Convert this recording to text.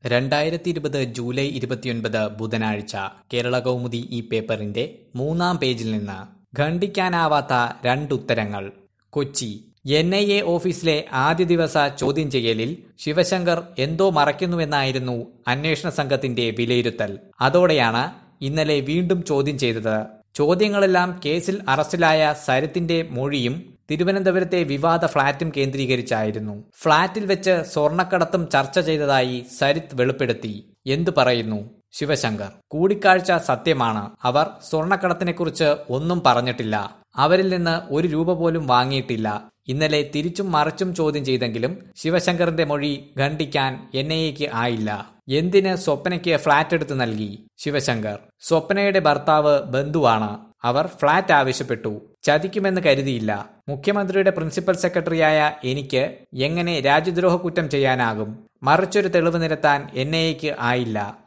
രണ്ടായിരത്തി ഇരുപത് ജൂലൈ ഇരുപത്തിയൊൻപത് ബുധനാഴ്ച കേരള കൗമുദി ഈ പേപ്പറിന്റെ മൂന്നാം പേജിൽ നിന്ന് ഖണ്ഡിക്കാനാവാത്ത രണ്ടുത്തരങ്ങൾ കൊച്ചി എൻ ഐ എ ഓഫീസിലെ ആദ്യ ദിവസ ചോദ്യം ചെയ്യലിൽ ശിവശങ്കർ എന്തോ മറയ്ക്കുന്നുവെന്നായിരുന്നു അന്വേഷണ സംഘത്തിന്റെ വിലയിരുത്തൽ അതോടെയാണ് ഇന്നലെ വീണ്ടും ചോദ്യം ചെയ്തത് ചോദ്യങ്ങളെല്ലാം കേസിൽ അറസ്റ്റിലായ സരിത്തിന്റെ മൊഴിയും തിരുവനന്തപുരത്തെ വിവാദ ഫ്ളാറ്റും കേന്ദ്രീകരിച്ചായിരുന്നു ഫ്ളാറ്റിൽ വെച്ച് സ്വർണ്ണക്കടത്തും ചർച്ച ചെയ്തതായി സരിത്ത് വെളിപ്പെടുത്തി എന്തു പറയുന്നു ശിവശങ്കർ കൂടിക്കാഴ്ച സത്യമാണ് അവർ സ്വർണ്ണക്കടത്തിനെക്കുറിച്ച് ഒന്നും പറഞ്ഞിട്ടില്ല അവരിൽ നിന്ന് ഒരു രൂപ പോലും വാങ്ങിയിട്ടില്ല ഇന്നലെ തിരിച്ചും മറിച്ചും ചോദ്യം ചെയ്തെങ്കിലും ശിവശങ്കറിന്റെ മൊഴി ഖണ്ഡിക്കാൻ എൻ ഐ എക്ക് ആയില്ല എന്തിന് സ്വപ്നയ്ക്ക് ഫ്ളാറ്റ് എടുത്ത് നൽകി ശിവശങ്കർ സ്വപ്നയുടെ ഭർത്താവ് ബന്ധുവാണ് അവർ ഫ്ളാറ്റ് ആവശ്യപ്പെട്ടു ചതിക്കുമെന്ന് കരുതിയില്ല മുഖ്യമന്ത്രിയുടെ പ്രിൻസിപ്പൽ സെക്രട്ടറിയായ എനിക്ക് എങ്ങനെ രാജ്യദ്രോഹ കുറ്റം ചെയ്യാനാകും മറിച്ചൊരു തെളിവ് നിരത്താൻ എൻ ഐ എക്ക് ആയില്ല